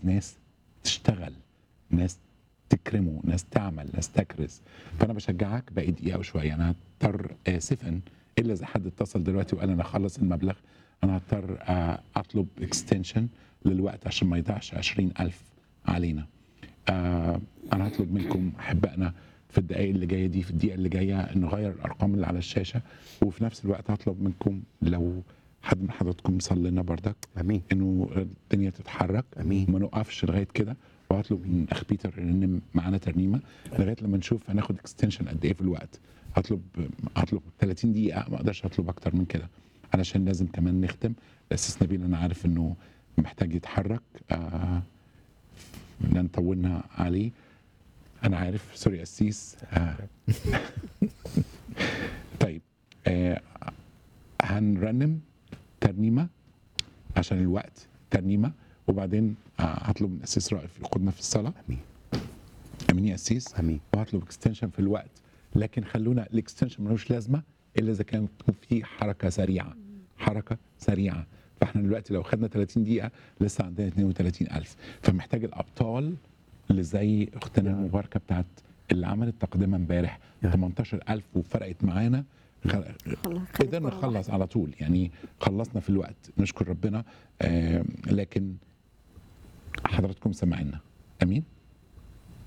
ناس تشتغل ناس تكرمه ناس تعمل ناس تكرز فانا بشجعك باقي دقيقه وشويه انا هضطر اسفا الا اذا حد اتصل دلوقتي وقال انا خلص المبلغ انا هضطر آه، اطلب اكستنشن للوقت عشان ما يضيعش 20000 علينا آه، انا هطلب منكم احبائنا في الدقائق اللي جايه دي في الدقيقه اللي جايه نغير الارقام اللي على الشاشه وفي نفس الوقت هطلب منكم لو حد من حضراتكم يصلي لنا بردك امين انه الدنيا تتحرك أمين. وما نوقفش لغايه كده وهطلب من اخ بيتر ان معانا ترنيمه لغايه لما نشوف هناخد اكستنشن قد ايه في الوقت هطلب هطلب 30 دقيقه ما اقدرش اطلب اكتر من كده علشان لازم كمان نختم الاساس نبيل انا عارف انه محتاج يتحرك آه لن طولنا عليه انا عارف سوري قسيس آه طيب آه هنرنم ترنيمه عشان الوقت ترنيمه وبعدين آه، هطلب من الاسيس رائف يقودنا في الصلاه امين امين يا اسيس امين وهطلب اكستنشن في الوقت لكن خلونا الاكستنشن ملوش لازمه الا اذا كان تكون في حركه سريعه حركه سريعه فاحنا دلوقتي لو خدنا 30 دقيقه لسه عندنا 32000 فمحتاج الابطال اللي زي اختنا المباركه بتاعت اللي عملت تقدمه امبارح يا. 18000 وفرقت معانا خ- خلاص قدرنا نخلص على طول يعني خلصنا في الوقت نشكر ربنا آه لكن حضراتكم سمعنا امين